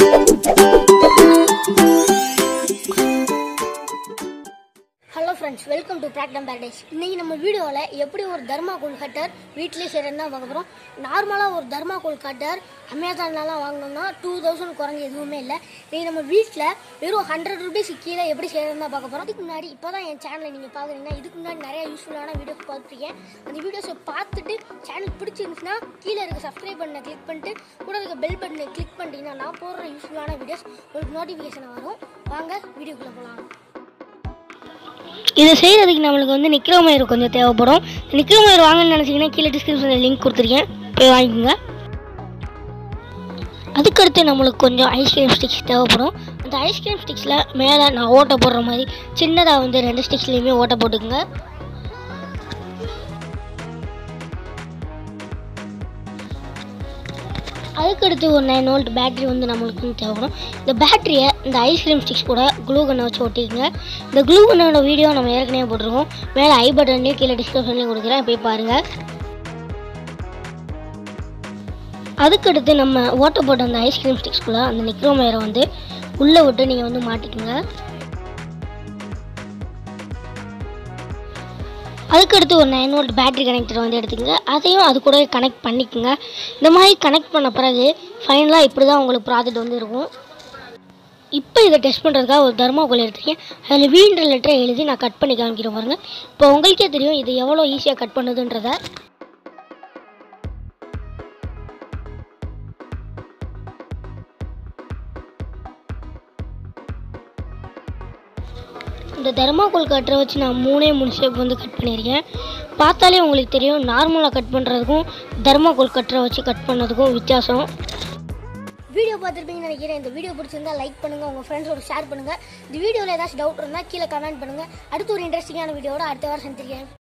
hello friends welcome to பிராக்டம் paradise இன்னைக்கு நம்ம வீடியோவில் எப்படி ஒரு தர்மாகோல் கட்டர் வீட்டிலே செய்கிறதுன்னு தான் பார்க்க போகிறோம் நார்மலாக ஒரு தர்மாகோல் கட்டர் அமேசான்லலாம் வாங்கினோம்னா டூ தௌசண்ட் குறைஞ்ச எதுவுமே இல்லை இன்னைக்கு நம்ம வீட்டில் வெறும் ஹண்ட்ரட் ருபீஸ் கீழே எப்படி செய்கிறதுன்னு தான் பார்க்க போகிறோம் இதுக்கு முன்னாடி இப்போ தான் என் சேனலை நீங்கள் பார்க்குறீங்கன்னா இதுக்கு முன்னாடி நிறைய யூஸ்ஃபுல்லான வீடியோஸ் பார்த்துருக்கேன் அந்த வீடியோஸை பார்த்துட்டு சேனல் பிடிச்சிருந்துச்சுன்னா கீழே இருக்க சப்ஸ்கிரைப் பண்ண கிளிக் பண்ணிட்டு கூட இருக்க பெல் பட்டனை கிளிக் பண்ணிட்டீங்கன்னா நான் போடுற யூஸ்ஃபுல்லான வீடியோஸ் உங்களுக்கு நோட்டிஃபிகேஷன் வரும் வாங்க வீடியோக்குள்ளே போகலாம் இதை செய்கிறதுக்கு நம்மளுக்கு வந்து நிக்ரோமயர் கொஞ்சம் தேவைப்படும் நிக்ரோமயர் வாங்கணும்னு நினச்சிங்கன்னா கீழே டிஸ்கிரிப்ஷனில் லிங்க் கொடுத்துருக்கேன் போய் வாங்கிக்கோங்க அதுக்கடுத்து நம்மளுக்கு கொஞ்சம் ஐஸ்கிரீம் ஸ்டிக்ஸ் தேவைப்படும் அந்த ஐஸ்கிரீம் ஸ்டிக்ஸில் மேலே நான் ஓட்டை போடுற மாதிரி சின்னதாக வந்து ரெண்டு ஸ்டிக்ஸ்லேயுமே ஓட்டை போட்டுக்குங்க அதுக்கடுத்து ஒரு நைன் வோல்ட் பேட்டரி வந்து நம்மளுக்கு வந்து தேவைப்படும் இந்த பேட்டரியை இந்த ஐஸ்கிரீம் ஸ்டிக்ஸ் கூட க்ளூ கண்ணை வச்சு ஒட்டிக்கங்க இந்த க்ளூ கண்ணோட வீடியோ நம்ம ஏற்கனவே போட்டிருக்கோம் மேலே ஐ பட்டன்லேயும் கீழே டிஸ்கிரிப்ஷன்லேயும் கொடுக்குறேன் போய் பாருங்கள் அதுக்கடுத்து நம்ம ஓட்ட போட்ட அந்த ஐஸ்கிரீம் ஸ்டிக்ஸ்குள்ளே அந்த நிக்ரோமயரை வந்து உள்ளே விட்டு நீங்கள் வந்து மாட்டிக்கோங்க அதுக்கடுத்து ஒரு நைன் வோல்ட் பேட்டரி கனெக்டர் வந்து எடுத்துக்கங்க அதையும் அது கூட கனெக்ட் பண்ணிக்கோங்க இந்த மாதிரி கனெக்ட் பண்ண பிறகு ஃபைனலாக இப்படி தான் உங்களுக்கு ப்ராஜெக்ட் வந்து இருக்கும் இப்போ இதை டெஸ்ட் பண்ணுறதுக்காக ஒரு தர்மாக்கோல் எடுத்துருக்கேன் அதில் வீண்ட லெட்டரை எழுதி நான் கட் பண்ணி காமிக்கிறேன் பாருங்க இப்போ உங்களுக்கே தெரியும் இது எவ்வளோ ஈஸியாக கட் பண்ணுதுன்றத இந்த தர்மாக்கோல் கட்டரை வச்சு நான் மூணே மூணு ஷேப் வந்து கட் பண்ணியிருக்கேன் பார்த்தாலே உங்களுக்கு தெரியும் நார்மலாக கட் பண்ணுறதுக்கும் தர்மாக்கோல் கட்டரை வச்சு கட் பண்ணதுக்கும் வித்தியாசம் வீடியோ பார்த்துருப்பீங்கன்னு நினைக்கிறேன் இந்த வீடியோ பிடிச்சிருந்தா லைக் பண்ணுங்கள் உங்கள் ஃப்ரெண்ட்ஸோட ஷேர் பண்ணுங்கள் இந்த வீடியோவில் ஏதாச்சும் டவுட் இருந்தால் கீழே கமெண்ட் பண்ணுங்கள் அடுத்து ஒரு இன்ட்ரெஸ்டிங்கான வீடியோட அடுத்த வாரம் சந்திக்கிறேன்